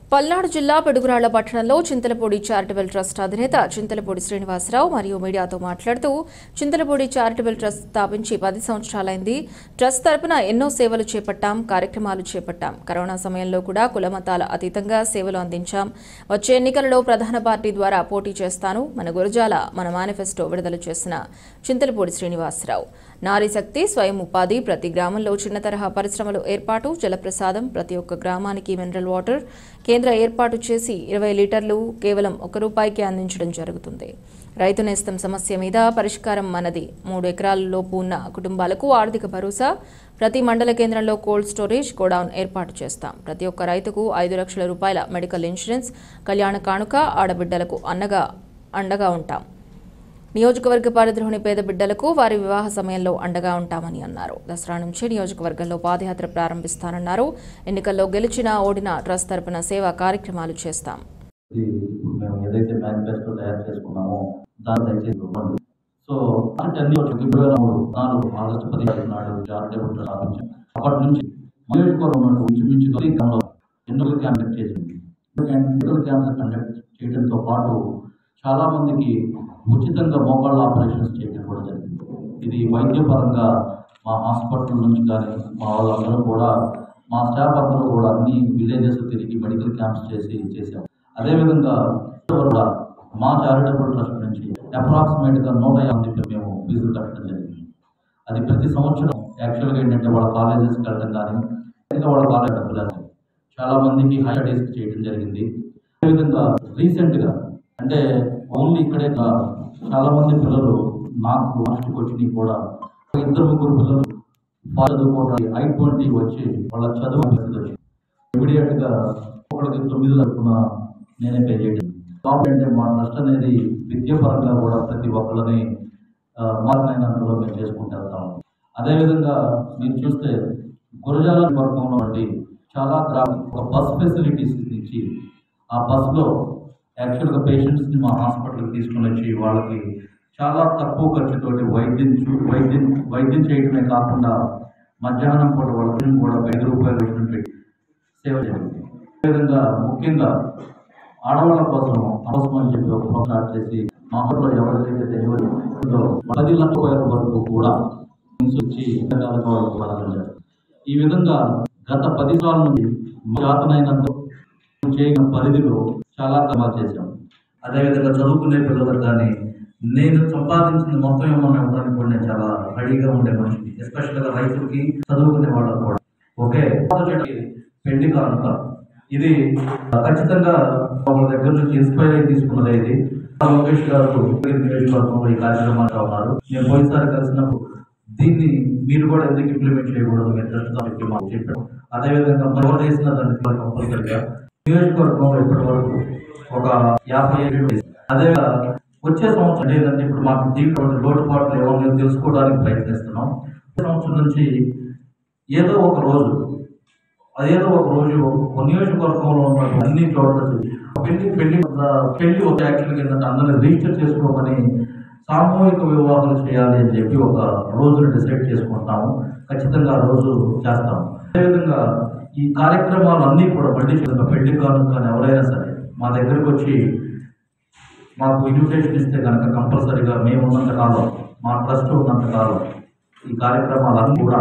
పల్నాడు జిల్లా పిడుగురాళ్ల పట్టణంలో Chintalapudi charitable trust అధినేత చింతలపూడి శ్రీనివాసరావు మరియు మీడియాతో మాట్లాడుతూ చింతలపూడి చారిటబుల్ ట్రస్ట్ స్థాపించి పది సంవత్సరాలైంది ట్రస్ట్ తరపున ఎన్నో సేవలు చేపట్టాం కార్యక్రమాలు చేపట్టాం కరోనా సమయంలో కూడా కులమతాల అతీతంగా సేవలు అందించాం వచ్చే ఎన్నికలలో ప్రధాన పార్టీ ద్వారా పోటీ చేస్తాను మన గురజాల మన మేనిఫెస్టో విడుదల చేసిన చింతలపూడి శ్రీనివాసరావు నారీ శక్తి స్వయం ఉపాధి ప్రతి గ్రామంలో చిన్న తరహా పరిశ్రమలు ఏర్పాటు జలప్రసాదం ప్రతి ఒక్క గ్రామానికి మినరల్ వాటర్ కేంద్ర ఏర్పాటు చేసి ఇరవై లీటర్లు కేవలం ఒక రూపాయికి అందించడం జరుగుతుంది రైతు నేస్తం సమస్య మీద పరిష్కారం మనది మూడు ఎకరాల లోపు ఉన్న కుటుంబాలకు ఆర్థిక భరోసా ప్రతి మండల కేంద్రంలో కోల్డ్ స్టోరేజ్ గోడౌన్ ఏర్పాటు చేస్తాం ప్రతి ఒక్క రైతుకు ఐదు లక్షల రూపాయల మెడికల్ ఇన్సూరెన్స్ కళ్యాణ కానుక ఆడబిడ్డలకు అన్నగా అండగా ఉంటాం నియోజకవర్గ పరిధిలోని పేద బిడ్డలకు వారి వివాహ సమయంలో అండగా ఉంటామని అన్నారు దసరా నుంచి నియోజకవర్గంలో పాదయాత్ర ప్రారంభిస్తానన్నారు ఎన్నికల్లో గెలిచిన ఓడిన ట్రస్ట్ తరపున సేవా కార్యక్రమాలు చేస్తాం ఇది ఇప్పుడు మేము ఏదైతే మేనిఫెస్టో తయారు చేసుకున్నామో దాన్ని దయచేసి ఇవ్వండి సో అంటే అన్ని వచ్చి రెండు వేల మూడు నాలుగు ఆగస్టు పదిహేను నాడు చారిటబుల్ ట్రస్ట్ స్థాపించాం అప్పటి నుంచి నియోజకవర్గం ఉన్నట్టు ఇంచుమించు ప్రతి గ్రామంలో ఎన్నికల క్యాంప్ కండక్ట్ చేసింది ఎన్నికల క్యాంప్స్ కండక్ట్ చేయడంతో పాటు చాలా మందికి ఉచితంగా మోకాళ్ళ ఆపరేషన్స్ చేయడం కూడా జరిగింది ఇది వైద్యపరంగా మా హాస్పిటల్ నుంచి కానీ మా వాళ్ళందరూ కూడా మా స్టాఫ్ అందరూ కూడా అన్ని విలేజెస్ తిరిగి మెడికల్ క్యాంప్స్ చేసి చేసాం అదేవిధంగా కూడా మా చారిటబుల్ ట్రస్ట్ నుంచి అప్రాక్సిమేట్గా నూట యాభై మేము ఫీజులు కట్టడం జరిగింది అది ప్రతి సంవత్సరం యాక్చువల్గా ఏంటంటే వాళ్ళ కాలేజెస్కి వెళ్ళడం కానీ ఇంకా వాళ్ళ కాలేజ్ డబ్బులు చాలా మందికి హై స్టడీస్ చేయడం జరిగింది అదేవిధంగా రీసెంట్గా అంటే ఓన్లీ ఇక్కడే కాదు, చాలా మంది పిల్లలు నాకు లాస్ట్కి వచ్చినాయి కూడా ఒక ఇద్దరు ముగ్గురు పిల్లలు వాళ్ళు చదువుకోవడానికి ఐ ట్వంటీ వచ్చి వాళ్ళ చదువు పరిస్థితి వచ్చింది ఇమీడియట్గా ఒకరికి తొమ్మిది లక్షల నేనే పే చేయడం కాబట్టి అంటే మా ట్రస్ట్ అనేది విద్యాపరంగా కూడా ప్రతి ఒక్కరిని మారినైనంతలో మేము చేసుకుంటూ వెళ్తాము అదేవిధంగా మీరు చూస్తే గురజాల వర్గంలో నుండి చాలా గ్రామం ఒక బస్ ఫెసిలిటీస్ ఇచ్చి ఆ బస్సులో యాక్చువల్గా పేషెంట్స్ని మా హాస్పిటల్కి తీసుకుని వచ్చి వాళ్ళకి చాలా తక్కువ ఖర్చుతోటి వైద్యం చూ- వైద్యం వైద్యం చేయడమే కాకుండా మధ్యాహ్నం పూట వాళ్ళకి కూడా ఐదు రూపాయలు వేసిన పెట్టి సేవ చేయాలి అదేవిధంగా ముఖ్యంగా ఆడవాళ్ళ కోసం అవసరం అని చెప్పి ఒక ప్రోగ్రామ్ స్టార్ట్ చేసి మా ఊళ్ళో ఎవరికైతే డెలివరీ ఉందో పది లక్షల రూపాయల వరకు కూడా వచ్చి ఎంతకాలంగా వాళ్ళకి పడడం చేస్తారు ఈ విధంగా గత పది సార్ల నుండి జాతనైనంత చేయని పరిధిలో చాలా కమాల్ చేశాం అదేవిధంగా చదువుకునే పిల్లలకు కానీ నేను సంపాదించిన మొత్తం ఏమన్నా ఇవ్వడానికి కూడా నేను చాలా రెడీగా ఉండే మనిషిని ఎస్పెషల్గా రైతులకి చదువుకునే వాళ్ళకు కూడా ఓకే మొదటి పెళ్లి కానుక ఇది ఖచ్చితంగా వాళ్ళ దగ్గర నుంచి ఇన్స్పైర్ అయి తీసుకున్నది ఇది లోకేష్ గారు నియోజకవర్గంలో ఈ కార్యక్రమాలు ఉన్నారు నేను పోయినసారి కలిసినప్పుడు దీన్ని మీరు కూడా ఎందుకు ఇంప్లిమెంట్ చేయకూడదు మీ ట్రస్ట్ చెప్పి మాకు చెప్పారు అదేవిధంగా ఎవరు చేసిన దాన్ని కంపల్సరిగా నియోజకవర్గంలో ఇప్పటి వరకు ఒక యాభై ఏడు అదే వచ్చే సంవత్సరం ఏంటంటే ఇప్పుడు మాకు దీంట్లో లోటుపాట్లు ఏమో తెలుసుకోవడానికి ప్రయత్నిస్తున్నాం వచ్చే సంవత్సరం నుంచి ఏదో ఒక రోజు అదేదో ఒక రోజు ఒక నియోజకవర్గంలో ఉన్న అన్ని చోట్ల పెళ్లి పెళ్లి పెళ్లి ఒక యాక్చువల్గా ఏంటంటే అందరిని రిజిస్టర్ చేసుకోమని సామూహిక వివాహాలు చేయాలి అని చెప్పి ఒక రోజును డిసైడ్ చేసుకుంటాము ఖచ్చితంగా ఆ రోజు చేస్తాము అదేవిధంగా ఈ కార్యక్రమాలు అన్నీ కూడా మళ్ళీ చేసిన పెళ్లి కాలం కానీ ఎవరైనా సరే మా దగ్గరకు వచ్చి మాకు ఇన్విటేషన్ ఇస్తే కనుక కంపల్సరీగా మేము ఉన్నంత కాలం మా ట్రస్ట్ ఉన్నంత కాలం ఈ కార్యక్రమాలన్నీ కూడా